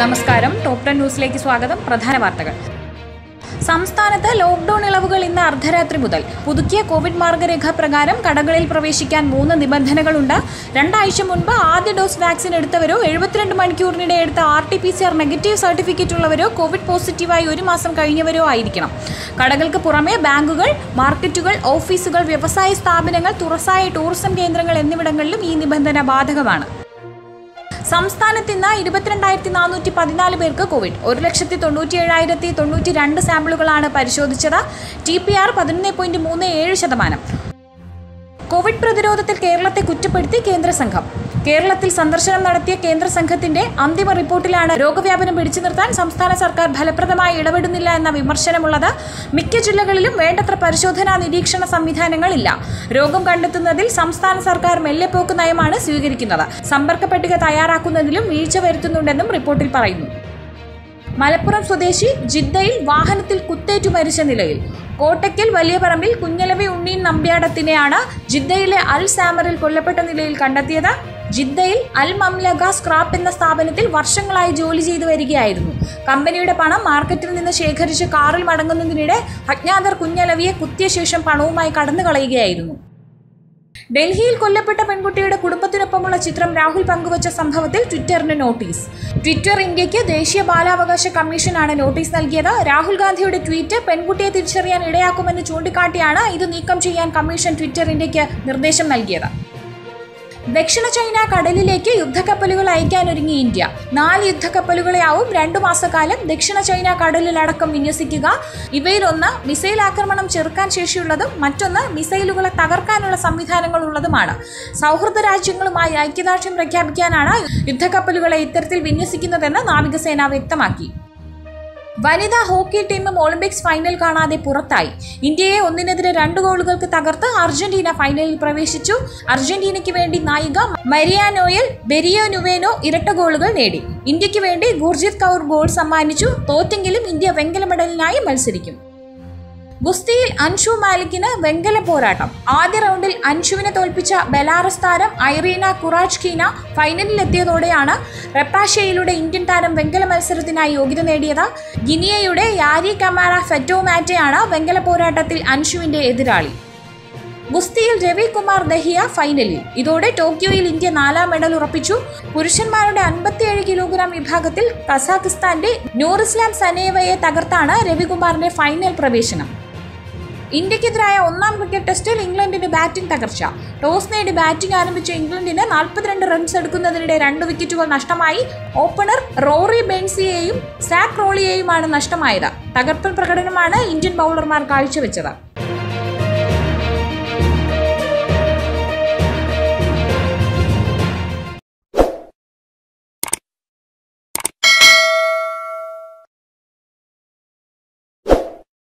നമസ്കാരം top ten ന്യൂസിലേക്ക് സ്വാഗതം പ്രധാന വാർത്തകൾ സംസ്ഥാനത്ത് ലോക്ഡൌൺ ഇളവുകൾ ഇന്ന് അർദ്ധരാത്രി മുതൽ പുതുക്കിയ കോവിഡ് മാർഗരേഖ പ്രകാരം കടകളിൽ പ്രവേശിക്കാൻ മൂന്ന് നിബന്ധനകളുണ്ട് രണ്ടാഴ്ച മുൻപ് ആദ്യ ഡോസ് വാക്സിൻ എടുത്തവരോ എഴുപത്തിരണ്ട് മണിക്കൂറിനിടെ എടുത്ത R T P C R negative certificate ഉള്ളവരോ കോവിഡ് പോസിറ്റീവായി ഒരു മാസം കഴിഞ്ഞവരോ ആയിരിക്കണം കടകൾക്ക് പുറമെ ബാങ്കുകൾ മാർക്കറ്റുകൾ ഓഫീസുകൾ വ്യവസായ സ്ഥാപനങ്ങൾ തുറസായ ടൂറിസം കേന്ദ്രങ്ങൾ എന്നിവിടങ്ങളിലും ഈ നിബന്ധന ബാധകമാണ് സംസ്ഥാനത്ത് ഇന്ന് ഇരുപത്തിരണ്ടായിരത്തി നാനൂറ്റി പതിനാല് പേർക്ക് കോവിഡ് ഒരു ലക്ഷത്തി തൊണ്ണൂറ്റി ഏഴായിരത്തി തൊണ്ണൂറ്റി രണ്ട് സാമ്പിളുകളാണ് പരിശോധിച്ചത് ടി പി ആർ പതിനൊന്ന് പോയിന്റ് മൂന്ന് ഏഴ് ശതമാനം കോവിഡ് പ്രതിരോധത്തിൽ കേരളത്തെ കുറ്റപ്പെടുത്തി കേന്ദ്ര സംഘം കേരളത്തിൽ സന്ദർശനം നടത്തിയ കേന്ദ്ര സംഘത്തിന്റെ അന്തിമ റിപ്പോർട്ടിലാണ് രോഗവ്യാപനം പിടിച്ചു നിർത്താൻ സംസ്ഥാന സർക്കാർ ഫലപ്രദമായി ഇടപെടുന്നില്ല എന്ന വിമർശനമുള്ളത് മിക്ക ജില്ലകളിലും വേണ്ടത്ര പരിശോധനാ നിരീക്ഷണ സംവിധാനങ്ങളില്ല രോഗം കണ്ടെത്തുന്നതിൽ സംസ്ഥാന സർക്കാർ മെല്ലെപ്പോക്ക് നയമാണ് സ്വീകരിക്കുന്നത് സമ്പർക്ക പട്ടിക തയ്യാറാക്കുന്നതിലും വീഴ്ച വരുത്തുന്നുണ്ടെന്നും റിപ്പോർട്ടിൽ പറയുന്നു മലപ്പുറം സ്വദേശി ജിദ്ദയിൽ വാഹനത്തിൽ കുത്തേറ്റു മരിച്ച നിലയിൽ കോട്ടയ്ക്കൽ വലിയ പറമ്പിൽ കുഞ്ഞലവി ഉണ്ണീൻ നമ്പ്യാടത്തിനെയാണ് ജിദ്ദയിലെ അൽ സാമറിൽ കൊല്ലപ്പെട്ട നിലയിൽ കണ്ടെത്തിയത് ജിദ്ദയിൽ അൽ മംലഗ സ്ക്രാപ്പ് എന്ന സ്ഥാപനത്തിൽ വർഷങ്ങളായി ജോലി ചെയ്തു വരികയായിരുന്നു കമ്പനിയുടെ പണം മാർക്കറ്റിൽ നിന്ന് ശേഖരിച്ച് കാറിൽ മടങ്ങുന്നതിനിടെ അജ്ഞാതർ കുഞ്ഞലവിയെ കുത്തിയ ശേഷം പണവുമായി കടന്നു കളയുകയായിരുന്നു ഡൽഹിയിൽ കൊല്ലപ്പെട്ട പെൺകുട്ടിയുടെ കുടുംബത്തിനൊപ്പമുള്ള ചിത്രം രാഹുൽ പങ്കുവച്ച സംഭവത്തിൽ ട്വിറ്ററിന് നോട്ടീസ് ട്വിറ്റർ ഇന്ത്യക്ക് ദേശീയ ബാലാവകാശ കമ്മീഷനാണ് നോട്ടീസ് നൽകിയത് രാഹുൽ ഗാന്ധിയുടെ ട്വീറ്റ് പെൺകുട്ടിയെ തിരിച്ചറിയാൻ ഇടയാക്കുമെന്ന് ചൂണ്ടിക്കാട്ടിയാണ് ഇത് നീക്കം ചെയ്യാൻ കമ്മീഷൻ ട്വിറ്റർ ഇന്ത്യക്ക് നിർദ്ദേശം നൽകിയത് ദക്ഷിണ ചൈന കടലിലേക്ക് യുദ്ധക്കപ്പലുകൾ അയക്കാനൊരുങ്ങി ഇന്ത്യ നാല് യുദ്ധക്കപ്പലുകളെയാവും രണ്ടു മാസക്കാലം ദക്ഷിണ ചൈന കടലിലടക്കം വിന്യസിക്കുക ഇവയിലൊന്ന് മിസൈൽ ആക്രമണം ചെറുക്കാൻ ശേഷിയുള്ളതും മറ്റൊന്ന് മിസൈലുകളെ തകർക്കാനുള്ള സംവിധാനങ്ങൾ ഉള്ളതുമാണ് സൗഹൃദ രാജ്യങ്ങളുമായി ഐക്യദാർഢ്യം പ്രഖ്യാപിക്കാനാണ് യുദ്ധക്കപ്പലുകളെ ഇത്തരത്തിൽ വിന്യസിക്കുന്നതെന്ന് നാവികസേന വ്യക്തമാക്കി വനിതാ ഹോക്കി ടീമും ഒളിമ്പിക്സ് ഫൈനൽ കാണാതെ പുറത്തായി ഇന്ത്യയെ ഒന്നിനെതിരെ രണ്ട് ഗോളുകൾക്ക് തകർത്ത് അർജന്റീന ഫൈനലിൽ പ്രവേശിച്ചു അർജന്റീനയ്ക്ക് വേണ്ടി നായിക മരിയാനോയിൽ ബെരിയോ നുവേനോ ഇരട്ട ഗോളുകൾ നേടി ഇന്ത്യക്ക് വേണ്ടി ഗുർജിത് കൗർ ഗോൾ സമ്മാനിച്ചു തോറ്റെങ്കിലും ഇന്ത്യ വെങ്കല മെഡലിനായി മത്സരിക്കും ഗുസ്തിയിൽ അൻഷു മാലിക്കിന് വെങ്കല പോരാട്ടം ആദ്യ റൗണ്ടിൽ അൻഷുവിനെ തോൽപ്പിച്ച ബെലാറസ് താരം ഐറീന കുറാച്ച്കീന ഫൈനലിലെത്തിയതോടെയാണ് റെപ്പാഷയിലൂടെ ഇന്ത്യൻ താരം വെങ്കല മത്സരത്തിനായി യോഗ്യത നേടിയത് ഗിനിയയുടെ യാരി കമാര ഫെറ്റോമാറ്റയാണ് വെങ്കല പോരാട്ടത്തിൽ അൻഷുവിന്റെ എതിരാളി ഗുസ്തിയിൽ രവികുമാർ ദഹിയ ഫൈനലിൽ ഇതോടെ ടോക്കിയോയിൽ ഇന്ത്യ നാലാം മെഡൽ ഉറപ്പിച്ചു പുരുഷന്മാരുടെ അൻപത്തിയേഴ് കിലോഗ്രാം വിഭാഗത്തിൽ കസാഖിസ്ഥാന്റെ നൂറിസ്ലാം സനേവയെ തകർത്താണ് രവികുമാറിന്റെ ഫൈനൽ പ്രവേശനം ഇന്ത്യക്കെതിരായ ഒന്നാം ക്രിക്കറ്റ് ടെസ്റ്റിൽ ഇംഗ്ലണ്ടിന്റെ ബാറ്റിംഗ് തകർച്ച ടോസ് നേടി ബാറ്റിംഗ് ആരംഭിച്ച ഇംഗ്ലണ്ടിന് നാൽപ്പത്തിരണ്ട് റൺസ് എടുക്കുന്നതിനിടെ രണ്ട് വിക്കറ്റുകൾ നഷ്ടമായി ഓപ്പണർ റോറി ബെൻസിയെയും സാക് റോളിയെയുമാണ് നഷ്ടമായത് തകർപ്പൻ പ്രകടനമാണ് ഇന്ത്യൻ ബൗളർമാർ കാഴ്ചവെച്ചത്